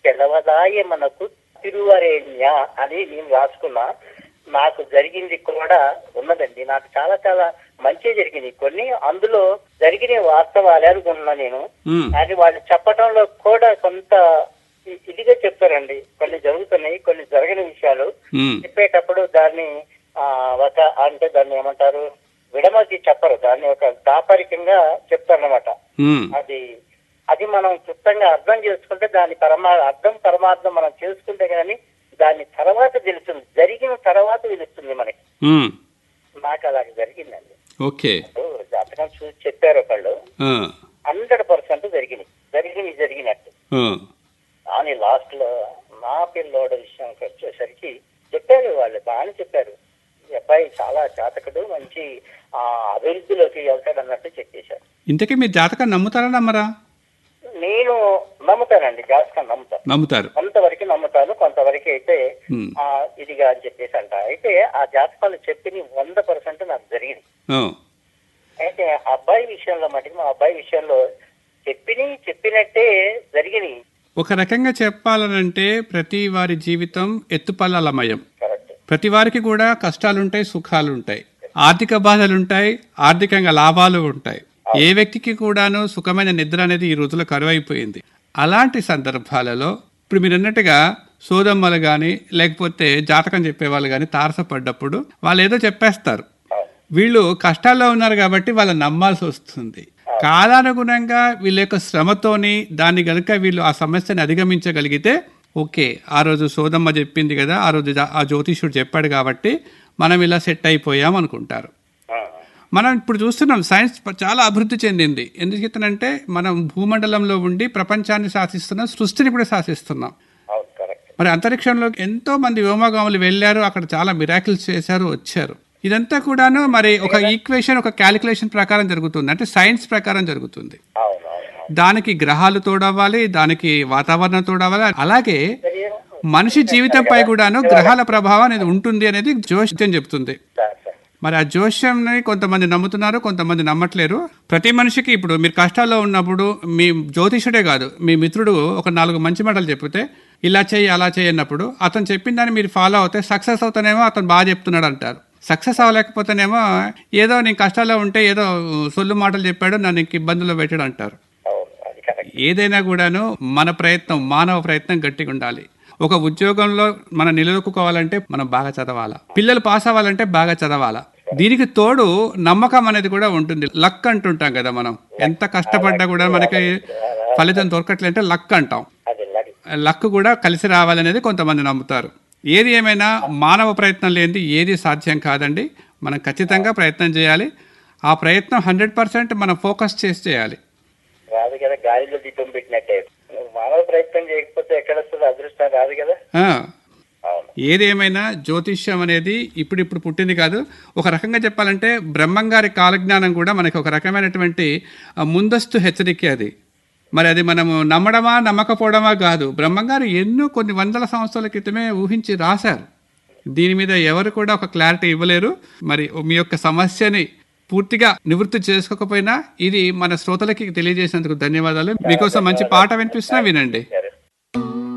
సెలవదాయ మనకు తిరువరేణ్య అని నేను రాసుకున్నా నాకు జరిగింది కూడా ఉన్నదండి నాకు చాలా చాలా మంచి జరిగింది కొన్ని అందులో జరిగిన వాస్తవాలే అనుకుంటున్నా నేను ఉమ్, అది వాళ్ళు చెప్పడంలో కూడా కొంత ఇ- ఇదిగా చెప్తారండి కొన్ని జరుగుతున్నాయి కొన్ని జరగని విషయాలు ఉమ్, చెప్పేటప్పుడు దాన్ని ఆ, ఒక అంటే దాన్ని ఏమంటారు విడమకి చెప్పరు దాన్ని ఒక దాపరికంగా చెప్తారన్నమాట ఉమ్, అది అది మనం క్లుప్తంగా అర్థం చేసుకుంటే దాని పరమా అర్థం పరమార్థం మనం చేసుకుంటే గానీ దాని తర్వాత తెలుస్తుంది జరిగిన తర్వాత తెలుస్తుంది మనకి ఉమ్, నాకు అలాగే జరిగిందండి ఓకే ఇప్పుడు జాతకం చూసి చెప్పారు ఒకళ్ళు ఆ, హండ్రెడ్ పర్సెంట్ జరిగినాయి జరిగినవి జరిగినట్టు ఆ, కానీ లాస్ట్ లో నా పిల్లోడ విషయానికి వచ్చేసరికి చెప్పారు వాళ్ళు బాగానే చెప్పారు ఈ అబ్బాయి చాలా జాతకుడు మంచి ఆ అభివృద్ధిలోకి వెళ్తాడు అన్నట్టు చెప్పేశారు ఇంతకీ మీరు జాతకాన్ని నమ్ముతారా నమ్మరా నేను నమ్ముతానండి జాతకం నమ్ముతాను నమ్ముతారు కొంతవరకు నమ్ముతాను కొంతవరకు అయితే ఉమ్, ఆ ఇదిగా అని చెప్పేసి అంట అయితే ఆ జాతకాలు చెప్పిన వంద పర్సెంట్ నాకు జరిగింది ఆ, అయితే ఆ అబ్బాయి విషయంలో మటుకు మా అబ్బాయి విషయంలో చెప్పిని చెప్పినట్టే జరిగినాయి ఒక రకంగా చెప్పాలనంటే ప్రతి వారి జీవితం ఎత్తుపల్లలమయం కరెక్ట్ ప్రతి వారికి కూడా కష్టాలుంటాయి సుఖాలుంటాయి ఆర్థిక బాధలుంటాయి ఆర్థికంగా లాభాలు ఉంటాయి ఏ వ్యక్తికి కూడాను సుఖమైన నిద్ర అనేది ఈ రోజుల్లో కరువైపోయింది అలాంటి సందర్భాలలో ఇప్పుడు మీరు అన్నట్టుగా సోదమ్మలు కానీ లేకపోతే జాతకం చెప్పేవాళ్ళు కానీ తారసపడ్డప్పుడు వాళ్ళు ఏదో చెప్పేస్తారు వీళ్ళు కష్టాల్లో ఉన్నారు కాబట్టి వాళ్ళ నమ్మాల్సి వస్తుంది కాలానుగుణంగా వీళ్ళ యొక్క శ్రమతోని దాన్ని గనుక వీళ్ళు ఆ సమస్యని అధిగమించగలిగితే ఓకే ఆ రోజు సోదమ్మ చెప్పింది కదా ఆ రోజు జా- ఆ జ్యోతిష్యుడు చెప్పాడు కాబట్టి మనం ఇలా సెట్ అయిపోయాం అనుకుంటారు మనం ఇప్పుడు చూస్తున్నాం సైన్స్ ప- చాలా అభివృద్ధి చెందింది ఎందుకంటే మనం భూమండలంలో ఉండి ప్రపంచాన్ని శాసిస్తున్నాం సృష్టిని కూడా శాసిస్తున్నాం అవును కరెక్ట్ మరి అంతరిక్షంలో ఎంతో మంది వ్యోమగాములు వెళ్ళారు అక్కడ చాలా మిరాకిల్స్ చేశారు వచ్చారు ఇదంతా కూడాను మరి ఒక ఈక్వేషన్ ఒక క్యాలిక్యులేషన్ ప్రకారం జరుగుతుంది అంటే సైన్స్ ప్రకారం జరుగుతుంది అవును అవును అవును. దానికి గ్రహాలు తోడవ్వాలి దానికి వాతావరణం తోడవ్వాలి అలాగే మనిషి జీవితంపై కూడాను గ్రహాల ప్రభావం అనేది ఉంటుంది అనేది జోష్యం చెప్తుంది సార్ సార్ మరి ఆ జోష్యంని కొంతమంది నమ్ముతున్నారు కొంతమంది నమ్మట్లేరు ప్రతి మనిషికి ఇప్పుడు మీరు కష్టాల్లో ఉన్నప్పుడు మీ జ్యోతిషుడే కాదు మీ మిత్రుడు ఒక నాలుగు మంచి మాటలు చెప్తే ఇలా చేయి అలా చేయి అన్నప్పుడు అతను చెప్పిన దాన్ని మీరు ఫాలో అవుతే సక్సెస్ అవుతానేమో అతను బాగా చెప్తున్నాడు అంటారు సక్సెస్ అవ్వలేకపోతేనేమో ఏదో నేను కష్టాల్లో ఉంటే ఏదో సొల్లు మాటలు చెప్పాడు నన్ను ఇంక ఇబ్బందుల్లో పెట్టాడు అంటారు అవును అది కరెక్ట్ ఏదైనా కూడాను మన ప్రయత్నం మానవ ప్రయత్నం గట్టిగా ఉండాలి ఒక ఉద్యోగంలో మనం నిలదొక్కుకోవాలంటే మనం బాగా చదవాలా పిల్లలు పాస్ అవ్వాలంటే బాగా చదవాలా దీనికి తోడు నమ్మకం అనేది కూడా ఉంటుంది లక్ అంటుంటాం కదా మనం ఎంత కష్టపడ్డా కూడా మనకి ఫలితం దొరకట్లంటే లక్ అంటాం అది లడి లక్ కూడా కలిసి రావాలనేది కొంతమంది నమ్ముతారు ఏది ఏమైనా మానవ ప్రయత్నం లేనిది ఏది సాధ్యం కాదండి మనం ఖచ్చితంగా ప్రయత్నం చేయాలి ఆ ప్రయత్నం హండ్రెడ్ పర్సెంట్ మనం ఫోకస్ చేసి చేయాలి రాదు కదా గాలిలో దీపం పెట్టినట్టే నువ్వు మానవ ప్రయత్నం చేయకపోతే ఎక్కడ వస్తుంది అదృష్టం రాదు కదా ఆ, అవును ఏదేమైనా జ్యోతిష్యం అనేది ఇప్పుడిప్పుడు పుట్టింది కాదు ఒక రకంగా చెప్పాలంటే బ్రహ్మంగారి కాలజ్ఞానం కూడా మనకి ఒక రకమైనటువంటి ఆ, ముందస్తు హెచ్చరిక అది మరి అది మనము నమ్మడమా నమ్మకపోవడమా కాదు బ్రహ్మంగారు ఎన్నో కొన్ని వందల సంవత్సరాల క్రితమే ఊహించి రాశారు దీని మీద ఎవరు కూడా ఒక క్లారిటీ ఇవ్వలేరు మరి మీ యొక్క సమస్యని పూర్తిగా నివృత్తి చేసుకోకపోయినా ఇది మన శ్రోతలకి తెలియజేసినందుకు ధన్యవాదాలు మీకోసం మంచి పాట వినిపిస్తున్నా వినండి సరే